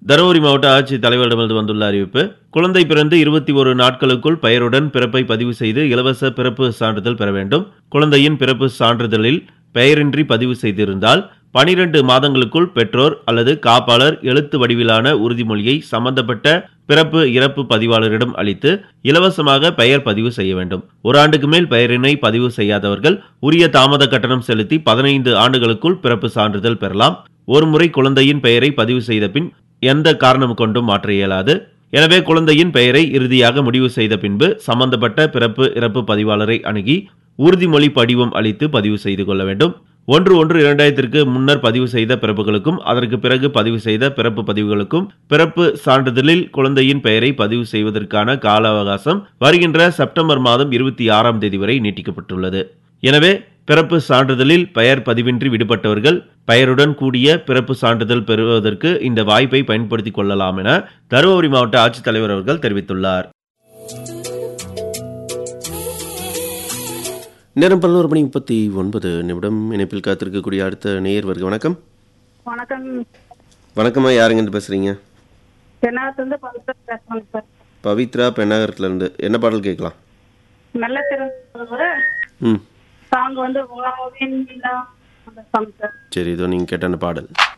தருமபுரி மாவட்ட ஆட்சித் தலைவரிடமிருந்து வந்துள்ள அறிவிப்பு குழந்தை பிறந்து இருபத்தி ஒரு நாட்களுக்குள் பெயருடன் பிறப்பை பதிவு செய்து இலவச பிறப்பு சான்றிதழ் பெற வேண்டும் குழந்தையின் பிறப்பு சான்றிதழில் பெயரின்றி பதிவு செய்திருந்தால் பனிரெண்டு மாதங்களுக்குள் பெற்றோர் அல்லது காப்பாளர் எழுத்து வடிவிலான உறுதிமொழியை சம்பந்தப்பட்ட பிறப்பு இறப்பு பதிவாளரிடம் அளித்து இலவசமாக பெயர் பதிவு செய்ய வேண்டும் ஒரு ஆண்டுக்கு மேல் பெயரினை பதிவு செய்யாதவர்கள் உரிய தாமத கட்டணம் செலுத்தி பதினைந்து ஆண்டுகளுக்குள் பிறப்பு சான்றிதழ் பெறலாம் ஒருமுறை குழந்தையின் பெயரை பதிவு செய்த பின் எந்த காரணம் கொண்டும் மாற்ற இயலாது எனவே குழந்தையின் பெயரை இறுதியாக முடிவு செய்த பின்பு சம்பந்தப்பட்ட பிறப்பு இறப்பு பதிவாளரை அணுகி உறுதிமொழி படிவம் அளித்து பதிவு செய்து கொள்ள வேண்டும் ஒன்று ஒன்று இரண்டாயிரத்திற்கு முன்னர் பதிவு செய்த பிறப்புகளுக்கும் அதற்கு பிறகு பதிவு செய்த பிறப்பு பதிவுகளுக்கும் பிறப்பு சான்றிதழில் குழந்தையின் பெயரை பதிவு செய்வதற்கான கால அவகாசம் வருகின்ற செப்டம்பர் மாதம் இருபத்தி ஆறாம் தேதி வரை நீட்டிக்கப்பட்டுள்ளது எனவே பிறப்பு சான்றிதழில் பெயர் பதிவின்றி விடுபட்டவர்கள் பெயருடன் கூடிய பிறப்பு சான்றிதழ் பெறுவதற்கு இந்த வாய்ப்பை பயன்படுத்திக் கொள்ளலாம் என தருமபுரி மாவட்ட ஆட்சித்தலைவர் அவர்கள் தெரிவித்துள்ளார் நேரம் பதினோரு மணி முப்பத்தி ஒன்பது நிமிடம் இணைப்பில் காத்திருக்கக்கூடிய அடுத்த நேயர் வருக வணக்கம் வணக்கம் வணக்கம்மா யாருங்க பேசுறீங்க தென்னாத்துலேருந்து பவித்ரா பேசுகிறேங்க சார் பவித்ரா பெண்ணாகரத்துல இருந்து என்ன பாடல் கேட்கலாம் நல்ல திறந்த ம் சாங் வந்து வாவின் நிலா அந்த சாங் சார் சரி இதோ நீங்கள் கேட்ட அந்த பாடல்